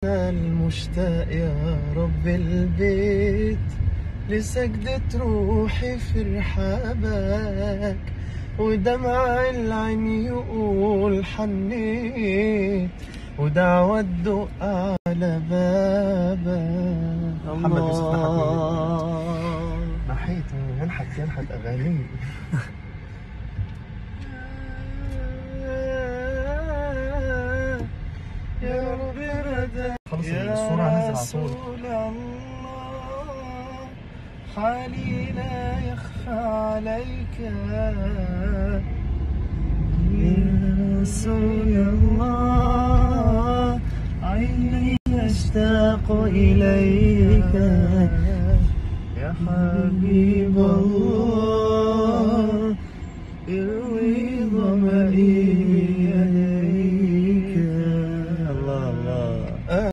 المشتاق يا رب البيت لسجدة روحي في رحابك ودمع العين يقول حنيت ودعوة تدق على بابك محمد يوسف نحت الله نحيت ينحت ينحت اغاني يا رب مدى خلص يا الصورة هنزل على طول رسول الله حالي لا يخفى عليك يا رسول الله عيني أشتاق إليك يا حبيب الله